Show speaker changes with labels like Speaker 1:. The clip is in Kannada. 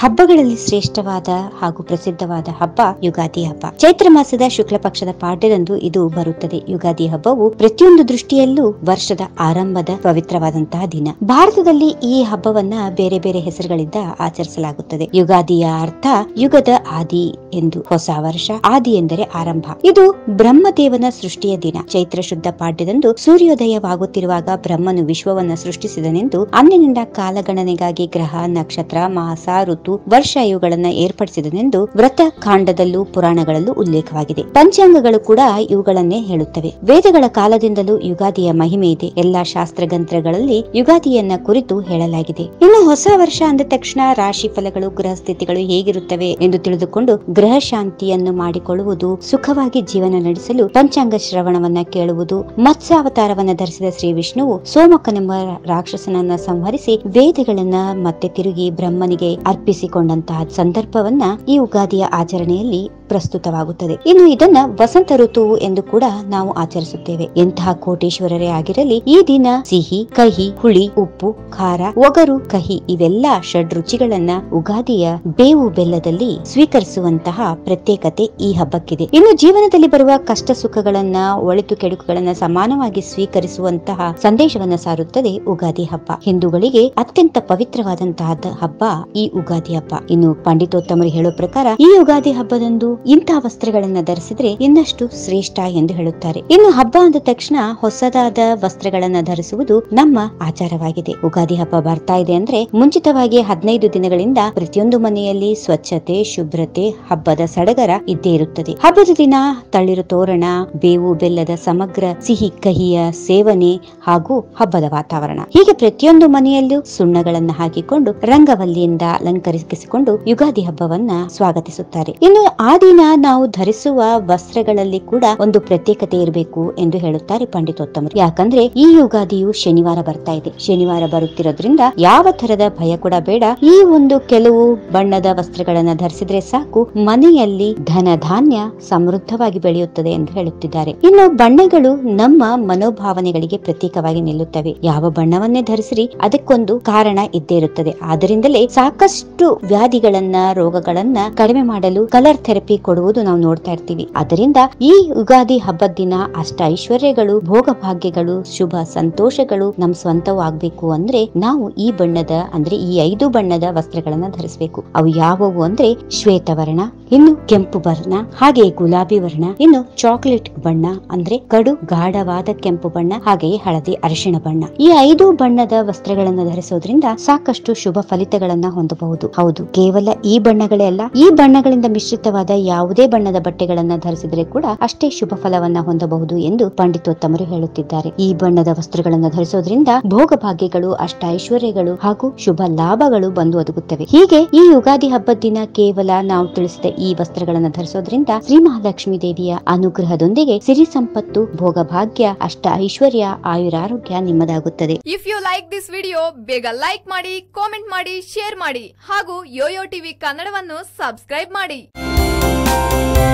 Speaker 1: ಹಬ್ಬಗಳಲ್ಲಿ ಶ್ರೇಷ್ಠವಾದ ಹಾಗೂ ಪ್ರಸಿದ್ಧವಾದ ಹಬ್ಬ ಯುಗಾದಿ ಹಬ್ಬ ಚೈತ್ರ ಮಾಸದ ಶುಕ್ಲ ಪಕ್ಷದ ಪಾಡ್ಯದಂದು ಇದು ಬರುತ್ತದೆ ಯುಗಾದಿ ಹಬ್ಬವು ಪ್ರತಿಯೊಂದು ದೃಷ್ಟಿಯಲ್ಲೂ ವರ್ಷದ ಆರಂಭದ ಪವಿತ್ರವಾದಂತಹ ದಿನ ಭಾರತದಲ್ಲಿ ಈ ಹಬ್ಬವನ್ನ ಬೇರೆ ಬೇರೆ ಹೆಸರುಗಳಿಂದ ಆಚರಿಸಲಾಗುತ್ತದೆ ಯುಗಾದಿಯ ಅರ್ಥ ಯುಗದ ಆದಿ ಎಂದು ಹೊಸ ವರ್ಷ ಆದಿ ಎಂದರೆ ಆರಂಭ ಇದು ಬ್ರಹ್ಮದೇವನ ಸೃಷ್ಟಿಯ ದಿನ ಚೈತ್ರ ಶುದ್ಧ ಪಾಡ್ಯದಂದು ಸೂರ್ಯೋದಯವಾಗುತ್ತಿರುವಾಗ ಬ್ರಹ್ಮನು ವಿಶ್ವವನ್ನ ಸೃಷ್ಟಿಸಿದನೆಂದು ಅಂದಿನಿಂದ ಕಾಲಗಣನೆಗಾಗಿ ಗ್ರಹ ನಕ್ಷತ್ರ ಮಾಸ ಋತು ವರ್ಷ ಇವುಗಳನ್ನ ಏರ್ಪಡಿಸಿದನೆಂದು ವ್ರತ ಕಾಂಡದಲ್ಲೂ ಪುರಾಣಗಳಲ್ಲೂ ಉಲ್ಲೇಖವಾಗಿದೆ ಪಂಚಾಂಗಗಳು ಕೂಡ ಇವುಗಳನ್ನೇ ಹೇಳುತ್ತವೆ ವೇದಗಳ ಕಾಲದಿಂದಲೂ ಯುಗಾದಿಯ ಮಹಿಮೆ ಇದೆ ಎಲ್ಲಾ ಶಾಸ್ತ್ರ ಗ್ರಂಥಗಳಲ್ಲಿ ಯುಗಾದಿಯನ್ನ ಕುರಿತು ಹೇಳಲಾಗಿದೆ ಇನ್ನು ಹೊಸ ವರ್ಷ ಅಂದ ತಕ್ಷಣ ರಾಶಿ ಫಲಗಳು ಗ್ರಹ ಸ್ಥಿತಿಗಳು ಹೇಗಿರುತ್ತವೆ ಎಂದು ತಿಳಿದುಕೊಂಡು ಗ್ರಹ ಶಾಂತಿಯನ್ನು ಮಾಡಿಕೊಳ್ಳುವುದು ಸುಖವಾಗಿ ಜೀವನ ನಡೆಸಲು ಪಂಚಾಂಗ ಶ್ರವಣವನ್ನ ಕೇಳುವುದು ಮತ್ಸ್ಯಾವತಾರವನ್ನ ಧರಿಸಿದ ಶ್ರೀ ವಿಷ್ಣುವು ಸೋಮಕನೆಂಬ ರಾಕ್ಷಸನನ್ನ ಸಂಹರಿಸಿ ವೇದಗಳನ್ನ ಮತ್ತೆ ತಿರುಗಿ ಬ್ರಹ್ಮನಿಗೆ ಅರ್ಪಿಸಿಕೊಂಡಂತಹ ಸಂದರ್ಭವನ್ನ ಈ ಉಗಾದಿಯ ಆಚರಣೆಯಲ್ಲಿ ಪ್ರಸ್ತುತವಾಗುತ್ತದೆ ಇನ್ನು ಇದನ್ನ ವಸಂತ ಋತು ಎಂದು ಕೂಡ ನಾವು ಆಚರಿಸುತ್ತೇವೆ ಎಂತಹ ಕೋಟೇಶ್ವರರೇ ಆಗಿರಲಿ ಈ ದಿನ ಸಿಹಿ ಕಹಿ ಹುಳಿ ಉಪ್ಪು ಖಾರ ಒಗರು ಕಹಿ ಇವೆಲ್ಲ ಷಡ್ ರುಚಿಗಳನ್ನ ಉಗಾದಿಯ ಬೇವು ಬೆಲ್ಲದಲ್ಲಿ ಸ್ವೀಕರಿಸುವಂತಹ ಪ್ರತ್ಯೇಕತೆ ಈ ಹಬ್ಬಕ್ಕಿದೆ ಇನ್ನು ಜೀವನದಲ್ಲಿ ಬರುವ ಕಷ್ಟ ಸುಖಗಳನ್ನ ಒಳಿತು ಕೆಡುಕುಗಳನ್ನ ಸಮಾನವಾಗಿ ಸ್ವೀಕರಿಸುವಂತಹ ಸಂದೇಶವನ್ನ ಸಾರುತ್ತದೆ ಉಗಾದಿ ಹಬ್ಬ ಹಿಂದೂಗಳಿಗೆ ಅತ್ಯಂತ ಪವಿತ್ರವಾದಂತಹ ಹಬ್ಬ ಈ ಉಗಾದಿ ಹಬ್ಬ ಇನ್ನು ಪಂಡಿತೋತ್ತಮರು ಹೇಳೋ ಪ್ರಕಾರ ಈ ಯುಗಾದಿ ಹಬ್ಬದಂದು ಇಂತಹ ವಸ್ತ್ರಗಳನ್ನ ಧರಿಸಿದ್ರೆ ಇನ್ನಷ್ಟು ಶ್ರೇಷ್ಠ ಎಂದು ಹೇಳುತ್ತಾರೆ ಇನ್ನು ಹಬ್ಬ ಅಂದ ತಕ್ಷಣ ಹೊಸದಾದ ವಸ್ತ್ರಗಳನ್ನ ಧರಿಸುವುದು ನಮ್ಮ ಆಚಾರವಾಗಿದೆ ಉಗಾದಿ ಹಬ್ಬ ಬರ್ತಾ ಇದೆ ಅಂದ್ರೆ ಮುಂಚಿತವಾಗಿ ಹದಿನೈದು ದಿನಗಳಿಂದ ಪ್ರತಿಯೊಂದು ಮನೆಯಲ್ಲಿ ಸ್ವಚ್ಛತೆ ಶುಭ್ರತೆ ಹಬ್ಬದ ಸಡಗರ ಇದ್ದೇ ಇರುತ್ತದೆ ಹಬ್ಬದ ದಿನ ತಳಿರು ತೋರಣ ಬೇವು ಬೆಲ್ಲದ ಸಮಗ್ರ ಸಿಹಿ ಕಹಿಯ ಸೇವನೆ ಹಾಗೂ ಹಬ್ಬದ ವಾತಾವರಣ ಹೀಗೆ ಪ್ರತಿಯೊಂದು ಮನೆಯಲ್ಲೂ ಸುಣ್ಣಗಳನ್ನ ಹಾಕಿಕೊಂಡು ರಂಗವಲ್ಲಿಯಿಂದ ಅಲಂಕರಿಸಿಕೊಂಡು ಯುಗಾದಿ ಹಬ್ಬವನ್ನ ಸ್ವಾಗತಿಸುತ್ತಾರೆ ಇನ್ನು ಆ ದಿನ ನಾವು ಧರಿಸುವ ವಸ್ತ್ರಗಳಲ್ಲಿ ಕೂಡ ಒಂದು ಪ್ರತ್ಯೇಕತೆ ಇರಬೇಕು ಎಂದು ಹೇಳುತ್ತಾರೆ ಪಂಡಿತೋತ್ತಮರು ಯಾಕಂದ್ರೆ ಈ ಯುಗಾದಿಯು ಶನಿವಾರ ಬರ್ತಾ ಇದೆ ಶನಿವಾರ ಬರುತ್ತಿರೋದ್ರಿಂದ ಯಾವ ತರದ ಭಯ ಕೂಡ ಬೇಡ ಈ ಒಂದು ಕೆಲವು ಬಣ್ಣದ ವಸ್ತ್ರಗಳನ್ನ ಧರಿಸಿದ್ರೆ ಸಾಕು ಮನೆಯಲ್ಲಿ ಧನ ಧಾನ್ಯ ಸಮೃದ್ಧವಾಗಿ ಬೆಳೆಯುತ್ತದೆ ಎಂದು ಹೇಳುತ್ತಿದ್ದಾರೆ ಇನ್ನು ಬಣ್ಣಗಳು ನಮ್ಮ ಮನೋಭಾವನೆಗಳಿಗೆ ಪ್ರತ್ಯೇಕವಾಗಿ ನಿಲ್ಲುತ್ತವೆ ಯಾವ ಬಣ್ಣವನ್ನೇ ಧರಿಸಿರಿ ಅದಕ್ಕೊಂದು ಕಾರಣ ಇದ್ದೇ ಇರುತ್ತದೆ ಆದ್ದರಿಂದಲೇ ಸಾಕಷ್ಟು ವ್ಯಾಧಿಗಳನ್ನ ರೋಗಗಳನ್ನ ಕಡಿಮೆ ಮಾಡಲು ಕಲರ್ ಥೆರಪಿ ಕೊಡುವುದು ನಾವು ನೋಡ್ತಾ ಇರ್ತೀವಿ ಅದರಿಂದ ಈ ಯುಗಾದಿ ಹಬ್ಬದ ದಿನ ಅಷ್ಟ ಐಶ್ವರ್ಯಗಳು ಭೋಗ ಭಾಗ್ಯಗಳು ಶುಭ ಸಂತೋಷಗಳು ನಮ್ ಸ್ವಂತವೂ ಆಗ್ಬೇಕು ಅಂದ್ರೆ ನಾವು ಈ ಬಣ್ಣದ ಅಂದ್ರೆ ಈ ಐದು ಬಣ್ಣದ ವಸ್ತ್ರಗಳನ್ನ ಧರಿಸಬೇಕು ಅವು ಯಾವುವು ಅಂದ್ರೆ ಶ್ವೇತವರ್ಣ ಇನ್ನು ಕೆಂಪು ವರ್ಣ ಹಾಗೆ ಗುಲಾಬಿ ವರ್ಣ ಇನ್ನು ಚಾಕ್ಲೇಟ್ ಬಣ್ಣ ಅಂದ್ರೆ ಕಡು ಗಾಢವಾದ ಕೆಂಪು ಬಣ್ಣ ಹಾಗೆಯೇ ಹಳದಿ ಅರಿಶಿಣ ಬಣ್ಣ ಈ ಐದು ಬಣ್ಣದ ವಸ್ತ್ರಗಳನ್ನ ಧರಿಸೋದ್ರಿಂದ ಸಾಕಷ್ಟು ಶುಭ ಫಲಿತಗಳನ್ನ ಹೊಂದಬಹುದು ಹೌದು ಕೇವಲ ಈ ಬಣ್ಣಗಳೇ ಅಲ್ಲ ಈ ಬಣ್ಣಗಳಿಂದ ಮಿಶ್ರಿತವಾದ ಯಾವುದೇ ಬಣ್ಣದ ಬಟ್ಟೆಗಳನ್ನ ಧರಿಸಿದರೆ ಕೂಡ ಅಷ್ಟೇ ಶುಭ ಫಲವನ್ನ ಹೊಂದಬಹುದು ಎಂದು ಪಂಡಿತೋತ್ತಮರು ಹೇಳುತ್ತಿದ್ದಾರೆ ಈ ಬಣ್ಣದ ವಸ್ತ್ರಗಳನ್ನ ಧರಿಸೋದ್ರಿಂದ ಭೋಗ ಭಾಗ್ಯಗಳು ಅಷ್ಟ ಐಶ್ವರ್ಯಗಳು ಹಾಗೂ ಶುಭ ಲಾಭಗಳು ಬಂದು ಒದಗುತ್ತವೆ ಹೀಗೆ ಈ ಯುಗಾದಿ ಹಬ್ಬದ ದಿನ ಕೇವಲ ನಾವು ತಿಳಿಸಿದ ಈ ವಸ್ತ್ರಗಳನ್ನ ಧರಿಸೋದ್ರಿಂದ ಶ್ರೀ ಮಹಾಲಕ್ಷ್ಮಿ ದೇವಿಯ ಅನುಗ್ರಹದೊಂದಿಗೆ ಸಿರಿ ಸಂಪತ್ತು ಭೋಗ ಭಾಗ್ಯ ಅಷ್ಟ ಐಶ್ವರ್ಯ ಆಯುರಾರೋಗ್ಯ ನಿಮ್ಮದಾಗುತ್ತದೆ
Speaker 2: if you like this video ಬೇಗ ಲೈಕ್ ಮಾಡಿ ಕಾಮೆಂಟ್ ಮಾಡಿ ಶೇರ್ ಮಾಡಿ ಹಾಗೂ ಯೋಯೋ ಟಿವಿ ಕನ್ನಡವನ್ನು ಸಬ್ಸ್ಕ್ರೈಬ್ ಮಾಡಿ